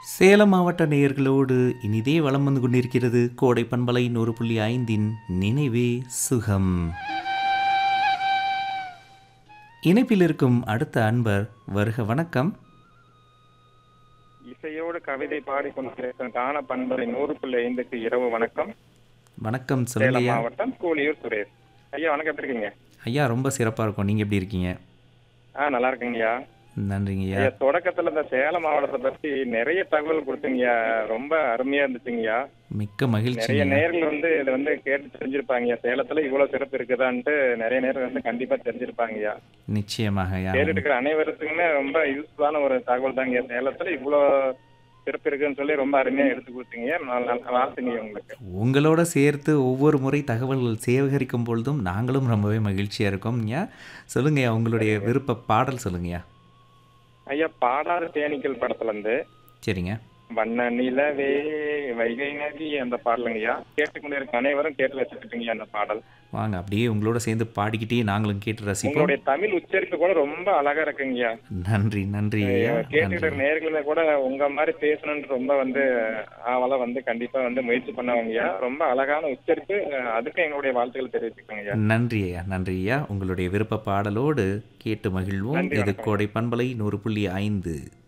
சேலம் மாவட்ட நேயர்களோடு இனிதே வலம் வந்து கொண்டிருக்கிறது கோடை பண்பலை நூறு புள்ளி ஐந்தின் நினைவே சுகம் இணைப்பில் இருக்கும் அடுத்த அன்பர் வருக வணக்கம் இசையோடு கவிதை பாடிக்கொண்டிருக்கும் காண பண்பலை நூறு புள்ளி ஐந்துக்கு இரவு வணக்கம் வணக்கம் சேலம் சொல்லுங்கய்யா மாவட்டம் கூலியூர் சுரேஷ் ஐயா வணக்கம் எப்படி இருக்கீங்க ஐயா ரொம்ப சிறப்பாக இருக்கும் நீங்கள் எப்படி இருக்கீங்க ஆ நல்லா இருக்கீங்கய்யா நன்றிங்கய்யா ஐயா தொடக்கத்துல இந்த சேலம் மாவட்டத்தை பத்தி நிறைய தகவல் கொடுத்தீங்கய்யா ரொம்ப அருமையா இருந்துச்சுங்கய்யா மிக்க மகிழ்ச்சி நிறைய நேர்கள் வந்து இதை வந்து கேட்டு தெரிஞ்சிருப்பாங்கய்யா சேலத்துல இவ்வளவு சிறப்பு இருக்குதான்ட்டு நிறைய நேரம் வந்து கண்டிப்பா தெரிஞ்சிருப்பாங்கய்யா நிச்சயமாக ஐயா கேட்டுட்டு இருக்கிற அனைவருக்குமே ரொம்ப யூஸ்ஃபுல்லான ஒரு தகவல் தாங்க சேலத்துல இவ்வளவு சிறப்பு இருக்குன்னு சொல்லி ரொம்ப அருமையா எடுத்து கொடுத்தீங்க வாழ்த்துங்க உங்களுக்கு உங்களோட சேர்த்து ஒவ்வொரு முறை தகவல்கள் சேகரிக்கும் பொழுதும் நாங்களும் ரொம்பவே மகிழ்ச்சியாக இருக்கோம் ஐயா சொல்லுங்கய்யா உங்களுடைய விருப்ப பாடல் சொல்லுங்கய்யா ஐயா பாடாத தேனீக்கள் படத்துல இருந்து சரிங்க வண்ண நிலவே வைகை நதி அந்த பாடலுங்கய்யா கேட்டுக்கொண்டே இருக்க அனைவரும் கேட்டு வச்சுக்கிட்டீங்க அந்த பாடல் வாங்க அப்படியே உங்களோட சேர்ந்து பாடிக்கிட்டே நாங்களும் கேட்டு ரசிப்போம் உங்களுடைய தமிழ் உச்சரிப்பு கூட ரொம்ப அழகா இருக்குங்கய்யா நன்றி நன்றி ஐயா கேட்டுக்கிட்டு நன்றி இருக்க நேர்களுமே கூட உங்க மாதிரி பேசணும்னு ரொம்ப வந்து ஆவலா வந்து கண்டிப்பா வந்து முயற்சி பண்ணவங்கய்யா ரொம்ப அழகான உச்சரிப்பு அதுக்கு எங்களுடைய வாழ்த்துக்கள் தெரிவிச்சுக்கோங்கய்யா நன்றி ஐயா நன்றி ஐயா உங்களுடைய விருப்ப பாடலோடு கேட்டு மகிழ்வோம் நன்றி, இது வணக்கம். கோடை பண்பலை நூறு புள்ளி ஐந்து